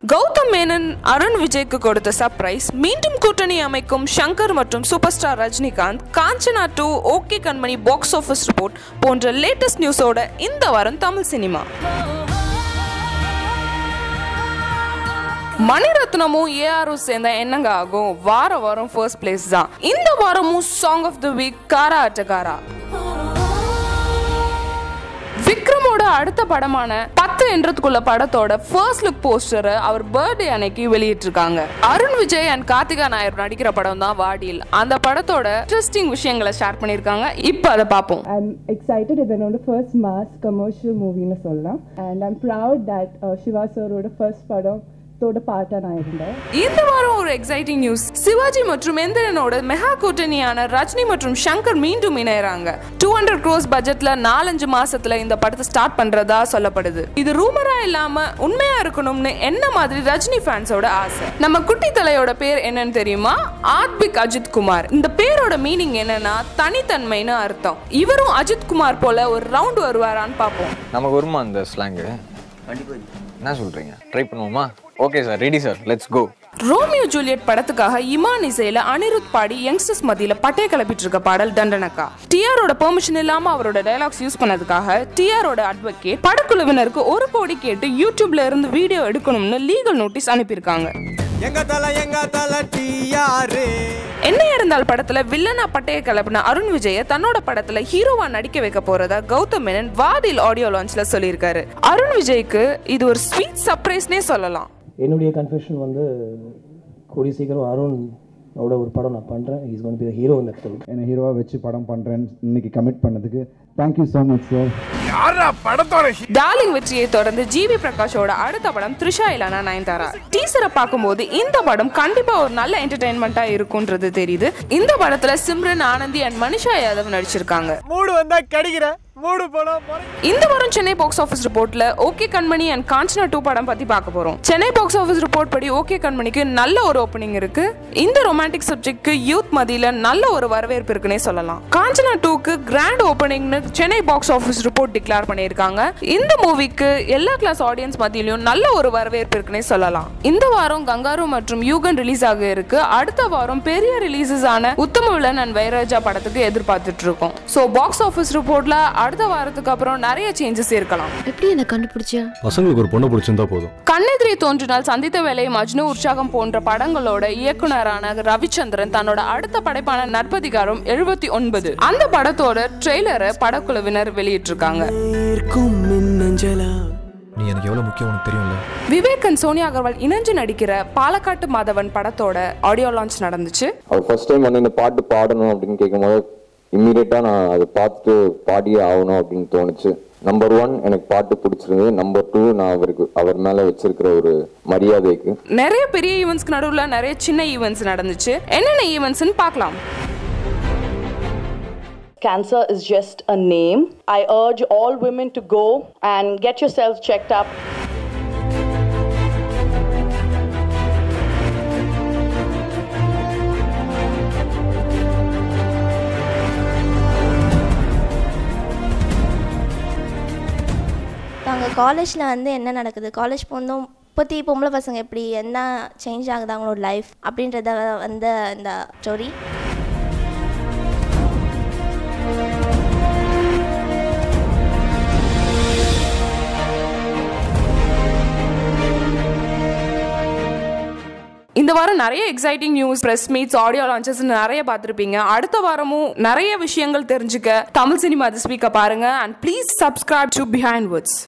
கௌதம் மேனன் அருண் விஜய்க்கு கொடுத்த சர்ப்ரைஸ் மீண்டும் கூட்டணி அமைக்கும் ஷங்கர் மற்றும் super star Rajinikanth Kanchana two okay Kanmani box office report போன்ற லேட்டஸ்ட் நியூஸோட இந்த வாரம் தமிழ் சினிமா மணிரத்னமும் ஏஆரும் சேர்ந்த என்னங்க ஆகும் வார வாரம் ஃபர்ஸ்ட் பிளேஸ் தான் இந்த வாரமும் சாங் ஆஃப் த வீக் காரா அட்டகாரா விக்ரமோட அடுத்த படமான பத்து என்றதுக்குள்ள படத்தோட ஃபர்ஸ்ட் லுக் போஸ்டரை அவர் பர்த்டே அன்னைக்கு வெளியிட்டிருக்காங்க அருண் விஜய் அண்ட் கார்த்திகா நாயர் நடிக்கிற படம் தான் வாடியில் அந்த படத்தோட இன்ட்ரெஸ்டிங் விஷயங்களை ஷேர் பண்ணியிருக்காங்க இப்போ அதை பார்ப்போம் I'm excited இது என்னோட first mass commercial மூவின்னு சொல்லலாம் and I'm proud that uh, Siva சாரோட first படம் தோட பார்ட்டாக நான் இருந்தேன் இந்த வாரம் ஒரு எக்ஸைட்டிங் நியூஸ் சிவாஜி மற்றும் எந்திரனோட மெகா கூட்டணியான ரஜினி மற்றும் சங்கர் மீண்டும் இணையறாங்க டூ ஹண்ட்ரட் க்ரோஸ் பட்ஜெட்ல நாலஞ்சு மாசத்துல இந்த படத்தை ஸ்டார்ட் பண்றதா சொல்லப்படுது இது ரூமரா இல்லாம உண்மையா இருக்கணும்னு என்ன மாதிரி ரஜினி ஃபேன்ஸோட ஆசை நம்ம குட்டி தலையோட பேர் என்னன்னு தெரியுமா ஆத்பிக் அஜித் குமார் இந்த பேரோட மீனிங் என்னன்னா தனித்தன்மைன்னு அர்த்தம் இவரும் அஜித் குமார் போல ஒரு ரவுண்ட் வருவாரான்னு பார்ப்போம் நமக்கு வருமா அந்த ஸ்லாங்கு என்ன சொல்றீங்க ட்ரை பண்ணுவோமா okay sir ready sir let's go Romeo Juliet படத்துக்காக இமான் இசையில அனிருத் பாடி யங்ஸ்டர்ஸ் மத்தியில பட்டே கிளப்பிட்டு இருக்க பாடல் தண்டனக்கா டிஆரோட பெர்மிஷன் இல்லாம அவரோட டயலாக்ஸ் யூஸ் பண்ணதுக்காக டிஆரோட அட்வொகேட் படக்குழுவினருக்கு ஒரு கோடி கேட்டு யூடியூப்ல இருந்து வீடியோ எடுக்கணும்னு லீகல் நோட்டீஸ் அனுப்பியிருக்காங்க எங்க தல எங்க தல டிஆரு என்ன இருந்தால் படத்துல வில்லனா பட்டைய கிளப்பின அருண் விஜய தன்னோட படத்துல ஹீரோவா நடிக்க வைக்க போறதா கௌதம் மேனன் வாதில் ஆடியோ லான்ச்ல சொல்லியிருக்காரு அருண் விஜய்க்கு இது ஒரு ஸ்வீட் சர்ப்ரைஸ்னே சொல்லலாம் என்னுடைய கன்ஃபெஷன் வந்து கூடிய சீக்கிரம் அருண் ஓட ஒரு படம் நான் பண்ணுறேன் இஸ் கோன் பி ஹீரோ இந்த ஃபிலிம் என்னை ஹீரோவாக வச்சு படம் பண்ணுறேன்னு இன்னைக்கு கமிட் பண்ணதுக்கு thank you so much sir darling வெற்றியை தொடர்ந்து ஜிவி பிரகாஷோட அடுத்த படம் த்ரிஷா இலானா நயன்தாரா டீசரை பார்க்கும்போது இந்த படம் கண்டிப்பா ஒரு நல்ல என்டர்டைன்மெண்டா இருக்கும்ன்றது தெரியுது இந்த படத்துல சிம்ரன் ஆனந்தி அண்ட் மனிஷா யாதவ் நடிச்சிருக்காங்க மூடு வந்தா கடிக்கிற மூடு போனா போறேன் இந்த வாரம் சென்னை பாக்ஸ் ஆஃபீஸ் ரிப்போர்ட்ல okay Kanmani and Kanchana two படம் பத்தி பார்க்க போறோம் சென்னை பாக்ஸ் ஆஃபீஸ் ரிப்போர்ட் படி ஓகே கண்மணிக்கு நல்ல ஒரு ஓப்பனிங் இருக்கு இந்த ரொமான்டிக் சப்ஜெக்ட்க்கு யூத் மத்தியில நல்ல ஒரு வரவேற்பு இருக்குன்னே சொல்லலாம் காஞ்சனா டூக்கு கிராண்ட் ஓப்பனிங்னு Chennai box office report declare பண்ணியிருக்காங்க இந்த மூவிக்கு எல்லா கிளாஸ் ஆடியன்ஸ் மத்தியிலும் நல்ல ஒரு வரவேற்பு இருக்குன்னே சொல்லலாம் இந்த வாரம் கங்காரு மற்றும் யூகன் ரிலீஸ் ஆக இருக்கு அடுத்த வாரம் பெரிய ரிலீசஸ் ஆன உத்தம வில்லன் அண்ட் வைராஜா படத்துக்கு எதிர்பார்த்துட்டு இருக்கோம் ஸோ பாக்ஸ் ஆஃபீஸ் ரிப்போர்ட்ல அடுத்த வாரத்துக்கு அப்புறம் நிறைய சேஞ்சஸ் இருக்கலாம் எப்படி என்ன கண்டுபிடிச்ச பசங்களுக்கு ஒரு பொண்ணை பிடிச்சிருந்தா போதும் கண்ணெதிரி தோன்றினால் சந்தித்த வேலை மஜ்னு உற்சாகம் போன்ற படங்களோட இயக்குனரான ரவிச்சந்திரன் தன்னோட அடுத்த படைப்பான நற்பதிகாரம் எழுபத்தி ஒன்பது அந்த படத்தோட ட்ரெய்லரை படக்குழுவினர் வெளியிட்டிருக்காங்க இருக்கும் மின்னஞ்சலா நீ எனக்கு எவ்வளவு முக்கியம் உனக்கு தெரியும்ல விவேக் அண்ட் சோனியா அகர்வால் இணைஞ்சு நடிக்கிற பாலக்காட்டு மாதவன் படத்தோட ஆடியோ லான்ச் நடந்துச்சு அவர் ஃபர்ஸ்ட் டைம் வந்து இந்த பாட்டு பாடணும் அப்படின்னு கேட்கும்போது இம்மீடியட்டாக நான் அதை பார்த்துட்டு பாடியே ஆகணும் அப்படின்னு தோணுச்சு நம்பர் ஒன் எனக்கு பாட்டு பிடிச்சிருந்தது நம்பர் டூ நான் அவருக்கு அவர் மேலே வச்சிருக்கிற ஒரு மரியாதைக்கு நிறைய பெரிய ஈவெண்ட்ஸ்க்கு நடுவில் நிறைய சின்ன ஈவெண்ட்ஸ் நடந்துச்சு என்னென்ன ஈவெண்ட்ஸ்னு பார்க்கலாம் Cancer is just a name. I urge all women to go and get yourselves checked up. நாங்கள் காலேஜில் வந்து என்ன நடக்குது காலேஜ் போனதும் இப்போத்தி பொம்பளை பசங்க எப்படி என்ன சேஞ்ச் ஆகுது அவங்களோட லைஃப் அப்படின்றத வந்து இந்த ஸ்டோரி இந்த வாரம் நிறைய exciting news press meets audio launches நிறைய பார்த்துருப்பீங்க அடுத்த வாரமும் நிறைய விஷயங்கள் தெரிஞ்சுக்க தமிழ் சினிமா திஸ் வீக்கை பாருங்க and please subscribe to behind Woods